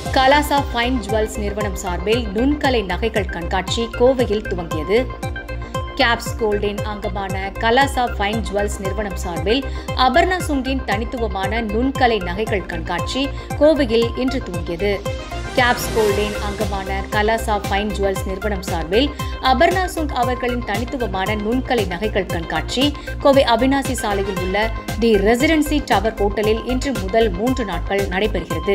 கலாசா fine jewels நிறுவனம் சார்பில் நுண்கலை நகைகள் கண்காட்சி கோவையில் துவங்கியது கேப்ஸ் கோல்டின் அங்கமான கலாசா ஃபைன் ஜுவல்ஸ் நிறுவனம் சார்பில் அபர்ணா சுங்கின் தனித்துவமான நுண்கலை நகைகள் கண்காட்சி கோவையில் இன்று துவங்கியது கேப்ஸ் கோல்டின் அங்கமான கலாசா ஃபைன் ஜுவல்ஸ் நிறுவனம் சார்பில் அபர்ணா சுங் அவர்களின் தனித்துவமான நுண்கலை நகைகள் கண்காட்சி கோவை அவினாசி சாலையில் உள்ள தி ரெசிடென்சி டவர் ஹோட்டலில் இன்று முதல் மூன்று நாட்கள் நடைபெறுகிறது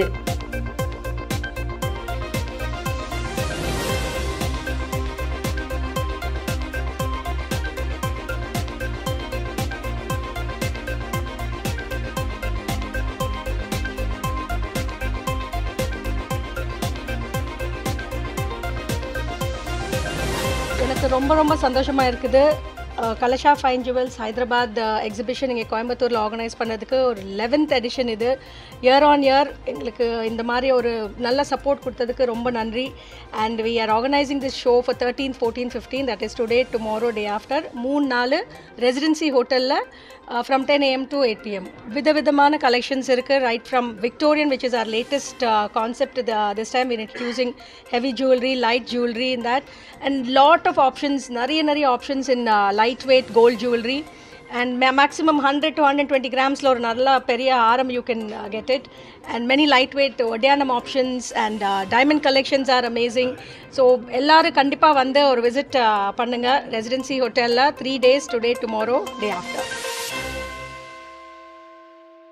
எனக்கு ரொம்ப ரொம்ப சந்தோஷமாக இருக்குது அஹ், Kalasha fine jewels Hyderabad exhibition இங்கே கோயம்புத்தூரில் ஆர்கனைஸ் பண்ணதுக்கு ஒரு லெவன்த் எடிஷன் இது இயர் ஆன் இயர் எங்களுக்கு இந்த மாதிரி ஒரு நல்ல சப்போர்ட் கொடுத்ததுக்கு ரொம்ப நன்றி and we are organising this show for thirteen fourteen fifteen that is today tomorrow day after மூணு நாள் ரெசிடென்சி ஹோட்டலில் from ten AM to eight PM விதவிதமான கலெக்ஷன்ஸ் இருக்குது right from Victorian which is our latest concept this time in introducing heavy jewellery light jewellery in that and lot of options நிறைய நிறைய options in light weight gold jewellery and maximum hundred to hundred twenty கிராம்ஸில் ஒரு நல்ல பெரிய ஆரம் you can get it and many light weight ஒடியானம் options and diamond collections are amazing so எல்லாரும் கண்டிப்பாக வந்து ஒரு விசிட் பண்ணுங்கள் ரெசிடென்சி ஹோட்டலில் three days today tomorrow day after